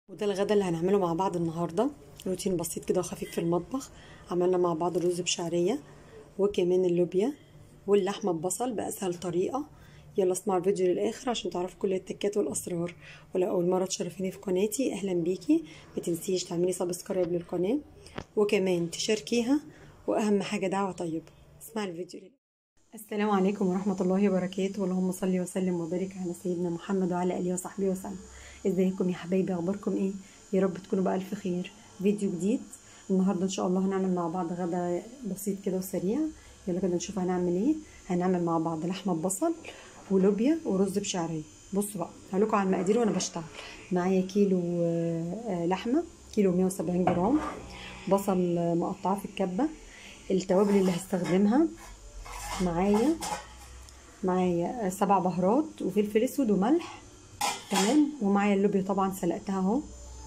وده الغدا اللي هنعمله مع بعض النهارده روتين بسيط كده وخفيف في المطبخ عملنا مع بعض الرز بشعريه وكمان اللوبيا واللحمه ببصل باسهل طريقه يلا اسمعوا الفيديو للاخر عشان تعرفوا كل التكات والاسرار ولو اول مره تشرفيني في قناتي اهلا بيكي ما تنسيش تعملي سبسكرايب للقناه وكمان تشاركيها واهم حاجه دعوه طيبه اسمعي الفيديو للاخر السلام عليكم ورحمه الله وبركاته اللهم صل وسلم وبارك على سيدنا محمد وعلى اله وصحبه وسلم ازيكم يا حبايبي اخباركم ايه يا رب تكونوا بالف خير فيديو جديد النهارده ان شاء الله هنعمل مع بعض غدا بسيط كده وسريع يلا كده نشوف هنعمل ايه هنعمل مع بعض لحمه ببصل ولوبيا ورز بشعريه بصوا بقى هقول لكم على المقادير وانا بشتغل معايا كيلو لحمه كيلو 170 جرام بصل مقطعه في الكبه التوابل اللي هستخدمها معايا معايا سبع بهارات وفلفل اسود وملح تمام ومعايا اللوبيا طبعا سلقتها اهو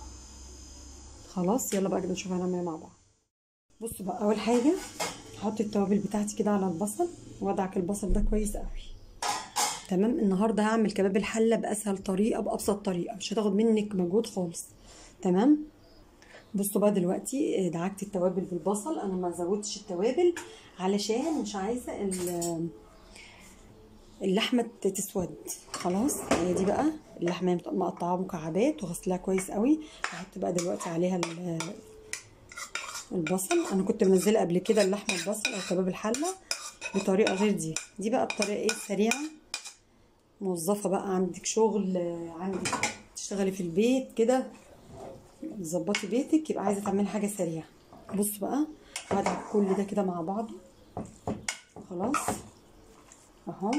خلاص يلا بقى كده نشوف هنعمل مع بعض بصوا بقى اول حاجه هحط التوابل بتاعتي كده على البصل وادعك البصل ده كويس قوي تمام النهارده هعمل كباب الحله باسهل طريقه بابسط طريقه مش هتاخد منك مجهود خالص تمام بصوا بقى دلوقتي دعكت التوابل بالبصل انا ما زودتش التوابل علشان مش عايزه اللحمه تسود خلاص هي دي بقى اللحمه مقطعاها مكعبات وغسلها كويس قوي هحط بقى دلوقتي عليها البصل انا كنت منزله قبل كده اللحمه البصل او كباب الحله بطريقه غير دي دي بقى بطريقه ايه سريعه موظفه بقى عندك شغل عندك تشتغلي في البيت كده تظبطي بيتك يبقى عايزه تعملي حاجه سريعه بص بقى هدعك كل ده كده مع بعضه خلاص اهو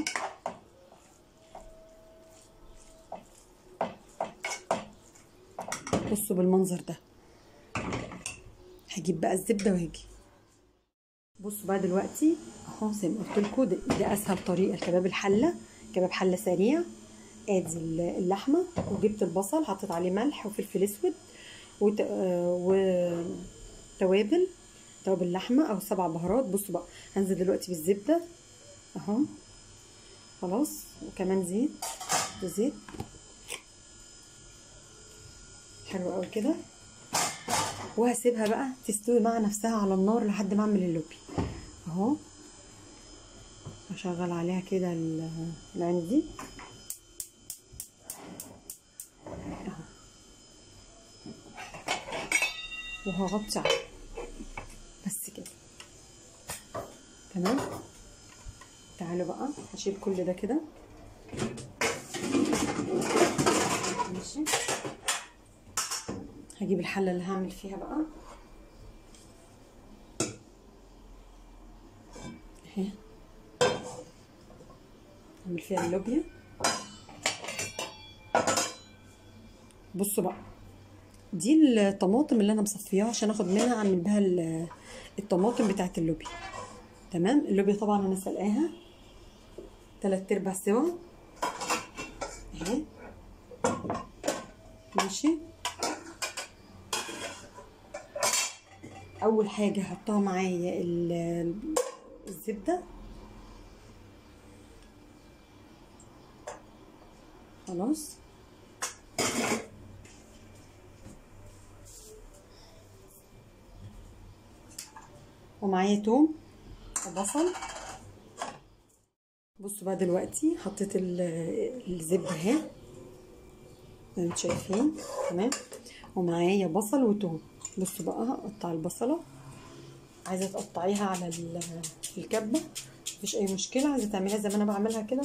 بصوا بالمنظر ده هجيب بقى الزبده واجي بصوا بقى دلوقتي اهو زي ما قلت لكم ده, ده اسهل طريقه لكباب الحله كباب حله سريع ادي اللحمه وجبت البصل حطيت عليه ملح وفلفل اسود وت... وتوابل توابل لحمه او سبع بهارات بصوا بقى هنزل دلوقتي بالزبده اهو خلاص وكمان زيت زيت حلو قوي كده وهسيبها بقى تستوي مع نفسها على النار لحد ما اعمل اللوبي اهو هشغل عليها كده العين دي اهو وهغطي عليها بس كده تمام تعالوا بقى هشيل كل ده كده ماشي هجيب الحلة اللي هعمل فيها بقى اهي هعمل فيها اللوبيا بصوا بقى دي الطماطم اللي انا مصفياها عشان اخد منها اعمل بها الطماطم بتاعت اللوبيا تمام اللوبيا طبعا انا سلقاها تلات ارباع سوا اهي ماشي اول حاجه هحطها معايا الزبده خلاص ومعايا توم وبصل بصوا بقى دلوقتي حطيت الزبده اهي زي ما انتم شايفين تمام ومعايا بصل وتوم بصوا بقى هقطع البصله عايزه تقطعيها على الكبه مفيش اي مشكله عايزه تعمليها زي ما انا بعملها كده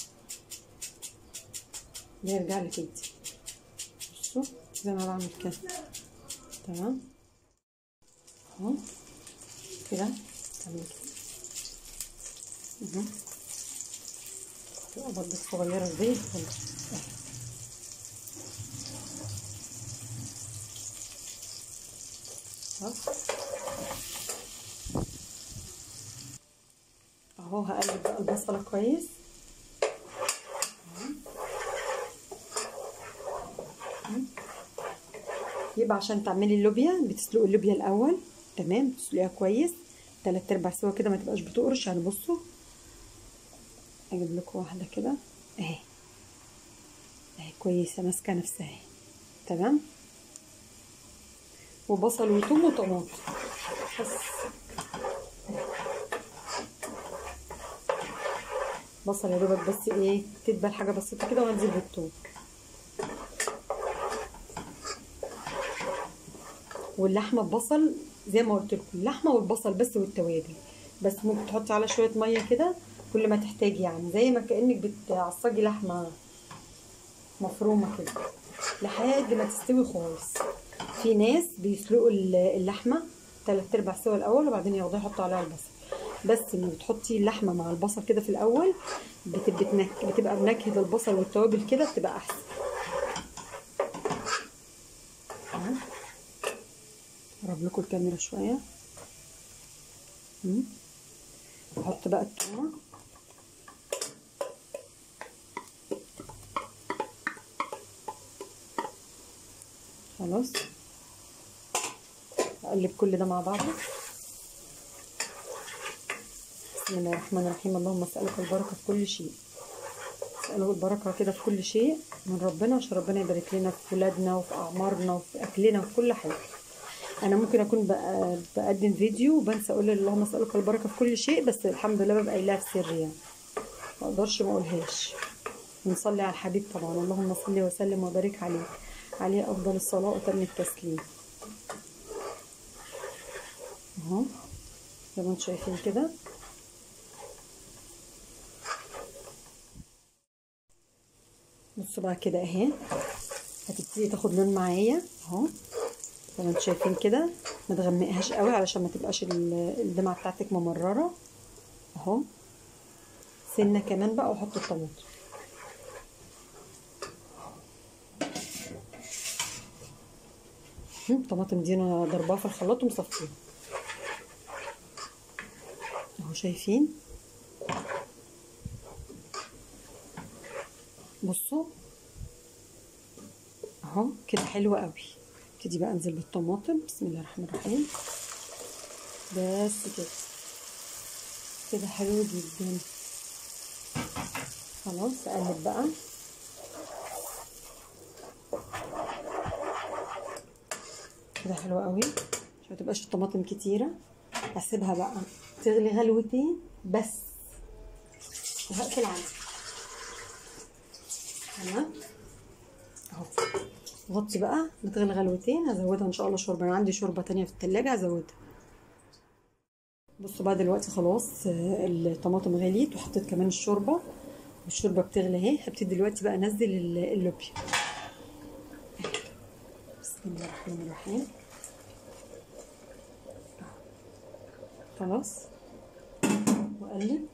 بيرجع لك انت بصوا زي ما بعمل كده تمام اهو كده تعملي كده اهو تبقى برضه صغيره زي الفل اهو هقلب بقى البصله كويس يبقى عشان تعملي اللوبيا بتسلقي اللوبيا الاول تمام تسلقيها كويس تلات ارباع سوا كده ما تبقاش بتقرش يعني بصوا اجيب لكم واحده كده اهي اهي كويسه ماسكه نفسها اهي تمام وبصل وثوم وطماطم بس بصل يا دوبك بس ايه تدبل حاجه بسيطه كده وانزل بالثوم واللحمه ببصل زي ما قلت لكم اللحمه والبصل بس والتوابل بس ممكن تحطي على شويه ميه كده كل ما تحتاجي يعني زي ما كانك بتعصجي لحمه مفرومه كده لحد ما تستوي خالص في ناس بيسلقوا اللحمه تلات ارباع سوا الاول وبعدين ياخدوها يحطوا عليها البصل بس لما بتحطي اللحمه مع البصل كده في الاول بتبقى بتبقى بنكهه البصل والتوابل كده بتبقى احسن اقرب لكم الكاميرا شويه احط بقى التومه خلاص اقلب كل ده مع بعضه بسم الله الرحمن الرحيم اللهم اسالك البركه في كل شيء اساله البركه كده في كل شيء من ربنا عشان ربنا يبارك لنا في ولادنا وفي اعمارنا وفي اكلنا وفي كل حاجه انا ممكن اكون بقدم فيديو وبنسى اقول اللهم اسالك البركه في كل شيء بس الحمد لله ببقى قايلها في سر يعني ما اقدرش ما اقولهاش ونصلي على الحبيب طبعا اللهم صل وسلم وبارك عليه عليه افضل الصلاه وتم التسليم اهو زي ما انتم شايفين كده بصوا بقى كده اهي هتبتدي تاخد لون معايا اهو زي ما انتم شايفين كده ما تغمقهاش قوي علشان ما تبقاش الدمعه بتاعتك ممرره اهو سنه كمان بقى واحط الطماطم الطماطم دي انا ضرباها في الخلاط ومصفيها اهو شايفين بصوا اهو كده حلوه قوي ابتدي بقى انزل بالطماطم بسم الله الرحمن الرحيم بس كده كده حلو جدا خلاص اقلب بقى كده حلو قوي عشان ما تبقاش الطماطم كتيره هسيبها بقى تغلي غلوتين بس وهقفل عنها تمام اهو غطي بقى بتغلي غلوتين هزودها ان شاء الله شوربه انا عندي شوربه تانية في التلاجة هزودها بصوا بقى دلوقتي خلاص الطماطم غليت وحطيت كمان الشوربه والشوربه بتغلي اهي هبتدي دلوقتي بقى انزل اللوبيا بسم الله الرحمن الرحيم خلاص واقلب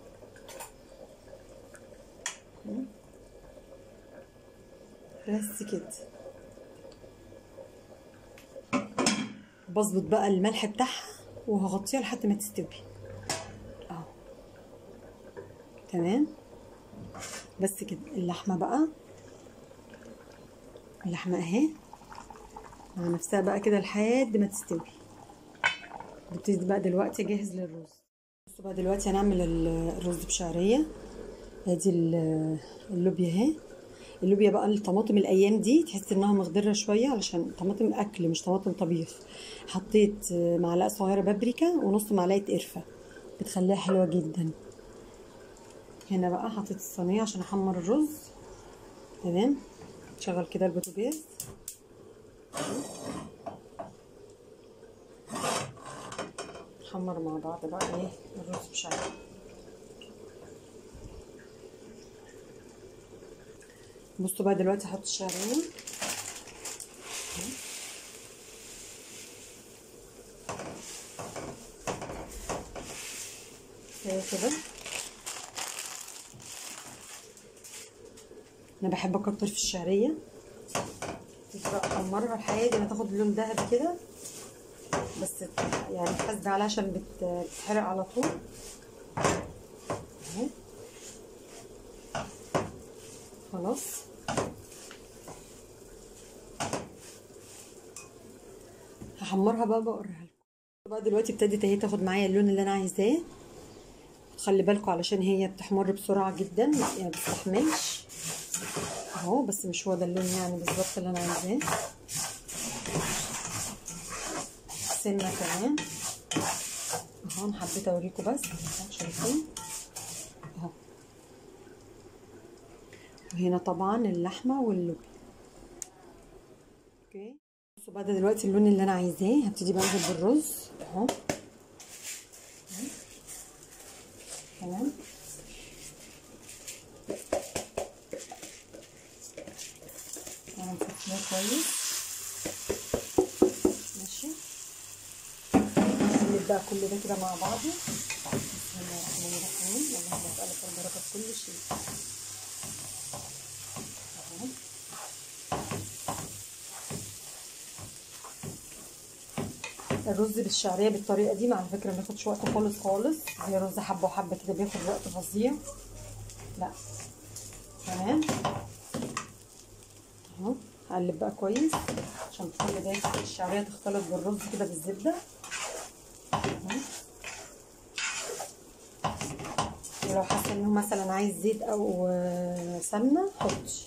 بس كده بظبط بقى الملح بتاعها وهغطيها لحد ما تستوي اهو تمام بس كده اللحمه بقى اللحمه اهي مع نفسها بقى كده لحد ما تستوي نبتدي بقى دلوقتي اجهز للرز بصوا بقى دلوقتي هنعمل الرز بشعريه ادي اللوبيا اهي اللوبيا بقى الطماطم الايام دي تحس انها مخضره شويه علشان طماطم اكل مش طماطم طبيخ حطيت معلقه صغيره بابريكا ونص معلقه قرفه بتخليها حلوه جدا هنا بقى حطيت الصينيه عشان احمر الرز تمام شغل كده البوتاجاز نحمر مع بعض بقى ايه الرز بشعريه بصوا بقى دلوقتي هحط الشعريه كده انا بحب اكتر في الشعريه بقى احمرها لحد ما تاخد لون ذهبي كده بس يعني حاسبه عليها عشان بتتحرق على طول اهي خلاص هحمرها بقى بقرها لكم بقى دلوقتي ابتدت اهي تاخد معايا اللون اللي انا عايزاه خلي بالكم علشان هي بتحمر بسرعه جدا يعني بتستحملش اهو بس مش هو ده اللون يعني بالظبط اللي انا عايزاه سنه كمان اهو انا حبيت اوريكم بس اهو شايفين اهو وهنا طبعا اللحمه واللوبيا اوكي بصوا بقى ده دلوقتي اللون اللي انا عايزاه هبتدي بنزل بالرز اهو تمام انا مصفيه كويس ماشي نقلب بقى كل ده كده مع بعضه بسم الله الرحمن الرحيم اللهم اسالك البركه في كل شيء اهو الرز بالشعريه بالطريقه دي على فكره ما بياخدش وقت خالص خالص زي رز حبه وحبه كده بياخد وقت فظيع لا تمام اهو هقلب بقى كويس عشان كل ده الشعريه تختلط بالرز كده بالزبده اهو ولو حاسه انه مثلا عايز زيت او سمنه حطي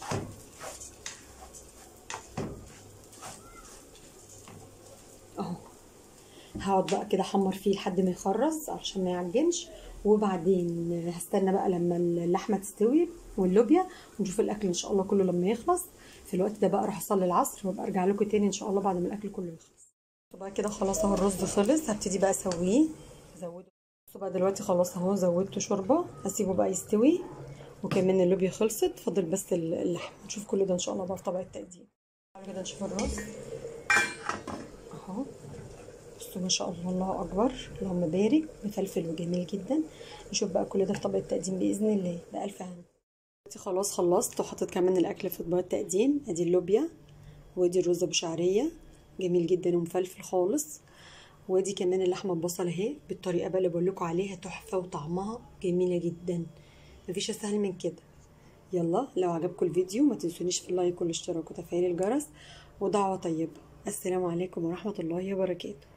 اهو هقعد بقى كده احمر فيه لحد ما يخرز علشان ما يعجنش وبعدين هستنى بقى لما اللحمه تستوي واللوبيا ونشوف الاكل ان شاء الله كله لما يخلص في الوقت ده بقى اروح اصلي العصر وابقى ارجع لكم تاني ان شاء الله بعد ما الاكل كله يخلص بقى كده خلاص اهو الرز خلص هبتدي بقى اسويه ازوده بصوا بقى دلوقتي خلاص اهو زودته شوربه هسيبه بقى يستوي وكمان اللوبيا خلصت فاضل بس اللحم نشوف كل ده ان شاء الله بقى في طبق التقديم كده نشوف الرز اهو بصوا ما شاء الله الله اكبر اللهم بارك مفلفل وجميل جدا نشوف بقى كل ده في طبق التقديم باذن الله بالف هنا دلوقتي خلاص خلصت وحطيت كمان الاكل في اطباق التقديم ادي اللوبيا وادي الرز بشعريه جميل جدا ومفلفل خالص وادي كمان اللحمه ببصل اهي بالطريقه بقى اللي بقول لكم عليها تحفه وطعمها جميله جدا مفيش اسهل من كده يلا لو عجبكم الفيديو ما تنسونيش في اللايك والاشتراك وتفعيل الجرس ودعوه طيبه السلام عليكم ورحمه الله وبركاته